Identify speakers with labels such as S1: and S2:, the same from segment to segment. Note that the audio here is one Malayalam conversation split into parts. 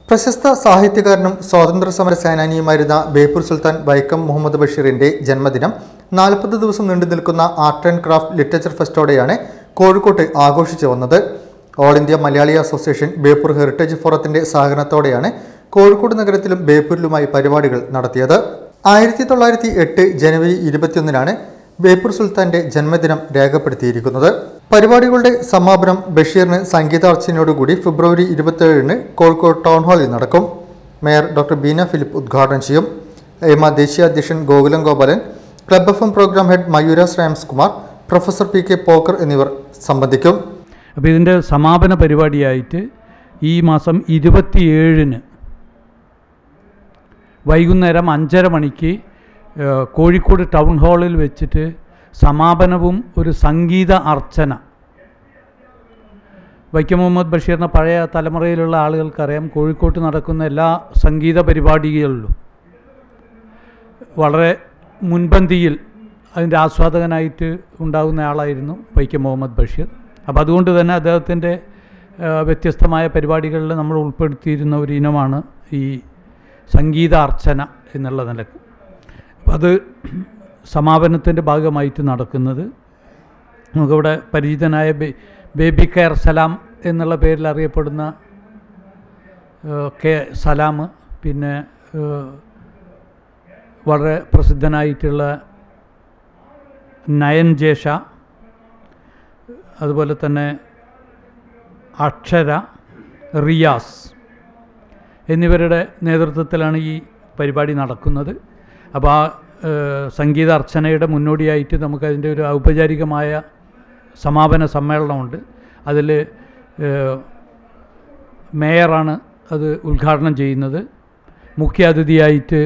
S1: പ്രശസ്ത സാഹിത്യകാരനും സ്വാതന്ത്ര്യ സമര സേനാനിയുമായിരുന്ന ബേപ്പൂർ സുൽത്താൻ വൈക്കം മുഹമ്മദ് ബഷീറിന്റെ ജന്മദിനം നാൽപ്പത് ദിവസം നീണ്ടു നിൽക്കുന്ന ആർട്ട് ആൻഡ് ക്രാഫ്റ്റ് ലിറ്ററേച്ചർ ഫെസ്റ്റോടെയാണ് കോഴിക്കോട്ട് ആഘോഷിച്ചു വന്നത് all India Malayali association Beypore heritage ഫോറത്തിന്റെ സഹകരണത്തോടെയാണ് കോഴിക്കോട് നഗരത്തിലും ബേപ്പൂരിലുമായി പരിപാടികൾ നടത്തിയത് ആയിരത്തി തൊള്ളായിരത്തി എട്ട് ജനുവരി ഇരുപത്തിയൊന്നിനാണ് ബേപ്പൂർ സുൽത്താന്റെ ജന്മദിനം രേഖപ്പെടുത്തിയിരിക്കുന്നത് പരിപാടികളുടെ സമാപനം ബഷീറിന് സംഗീതാർച്ചനയോടുകൂടി ഫെബ്രുവരി ഇരുപത്തിയേഴിന് കോഴിക്കോട് ടൗൺ ഹാളിൽ നടക്കും മേയർ ഡോക്ടർ ബീന ഫിലിപ്പ് ഉദ്ഘാടനം ചെയ്യും എമ ദേശീയ അധ്യക്ഷൻ Gokulam Gopalan club F M programme head Mayura Shreyams Kumar professor P K Pokker എന്നിവർ സംബന്ധിക്കും
S2: അപ്പോൾ ഇതിൻ്റെ സമാപന പരിപാടിയായിട്ട് ഈ മാസം ഇരുപത്തിയേഴിന് വൈകുന്നേരം അഞ്ചര മണിക്ക് ഏഹ്, കോഴിക്കോട് ടൗൺ ഹാളിൽ വെച്ചിട്ട് സമാപനവും ഒരു സംഗീത അർച്ചന വൈക്കം മുഹമ്മദ് ബഷീറിൻ്റെ പഴയ തലമുറയിലുള്ള ആളുകൾക്കറിയാം കോഴിക്കോട്ട് നടക്കുന്ന എല്ലാ സംഗീത പരിപാടികളിലും വളരെ മുൻപന്തിയിൽ അതിൻ്റെ ആസ്വാദകനായിട്ട് ഉണ്ടാകുന്ന ആളായിരുന്നു വൈക്കം മുഹമ്മദ് ബഷീർ അപ്പോൾ അതുകൊണ്ട് തന്നെ അദ്ദേഹത്തിൻ്റെ ആ, വ്യത്യസ്തമായ പരിപാടികളിൽ നമ്മൾ ഉൾപ്പെടുത്തിയിരുന്ന ഒരു ഇനമാണ് ഈ സംഗീത അർച്ചന എന്നുള്ള നിലക്ക് അപ്പം അത് സമാപനത്തിൻ്റെ ഭാഗമായിട്ട് നടക്കുന്നത് നമുക്കിവിടെ പരിചിതനായ ബേ ബേബി കെയർ സലാം എന്നുള്ള പേരിൽ അറിയപ്പെടുന്ന ഏഹ്, കെ സലാം പിന്നെ ഏഹ്, വളരെ പ്രസിദ്ധനായിട്ടുള്ള നയൻ ജേഷ അതുപോലെ തന്നെ അക്ഷര റിയാസ് എന്നിവരുടെ നേതൃത്വത്തിലാണ് ഈ പരിപാടി നടക്കുന്നത് അപ്പോൾ ആ ഏഹ്, സംഗീത അർച്ചനയുടെ മുന്നോടിയായിട്ട് നമുക്കതിൻ്റെ ഒരു ഔപചാരികമായ സമാപന സമ്മേളനമുണ്ട് അതിൽ മേയറാണ് അത് ഉദ്ഘാടനം ചെയ്യുന്നത് മുഖ്യ അതിഥിയായിട്ട്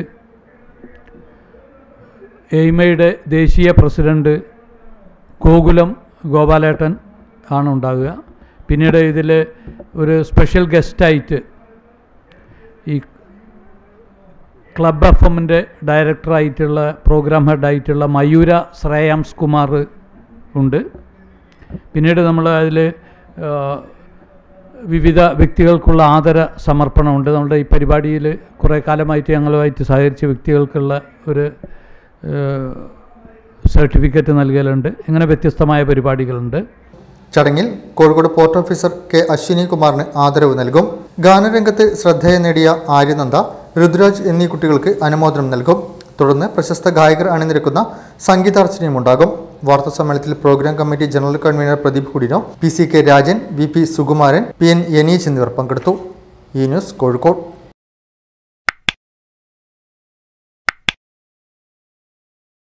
S2: എയ്മയുടെ ദേശീയ പ്രസിഡന്റ് ഗോകുലം ഗോപാലേട്ടൻ ആണ് ഉണ്ടാകുക പിന്നീട് ഇതിൽ ഒരു സ്പെഷ്യൽ ഗസ്റ്റായിട്ട് ഈ ക്ലബ് എഫ് എമ്മിൻ്റെ ഡയറക്ടറായിട്ടുള്ള പ്രോഗ്രാം ഹെഡായിട്ടുള്ള മയൂര ശ്രേയാംസ് കുമാർ ഉണ്ട് പിന്നീട് നമ്മൾ അതിൽ വിവിധ വ്യക്തികൾക്കുള്ള ആദര സമർപ്പണമുണ്ട് നമ്മുടെ ഈ പരിപാടിയിൽ കുറേ കാലമായിട്ട് ഞങ്ങളുമായിട്ട് സഹകരിച്ച വ്യക്തികൾക്കുള്ള ഒരു സർട്ടിഫിക്കറ്റ് നൽകലുണ്ട് ഇങ്ങനെ വ്യത്യസ്തമായ പരിപാടികളുണ്ട്
S1: ചടങ്ങിൽ Kozhikode port officer K Aswini കുമാറിന് ആദരവ് നൽകും ഗാനരംഗത്ത് ശ്രദ്ധേയ നേടിയ ആര്യനന്ദ രുദ്രാജ് എന്നീ കുട്ടികൾക്ക് അനുമോദനം നൽകും തുടർന്ന് പ്രശസ്ത ഗായകർ അണിനിരക്കുന്ന സംഗീതാർച്ചനയും ഉണ്ടാകും വാർത്താ സമ്മേളനത്തിൽ programme committee general convener Pradeep കുടിനോ P C K Rajan V P Sukumaran P N യനീജ് എന്നിവർ പങ്കെടുത്തു ഈ ന്യൂസ് കോഴിക്കോട്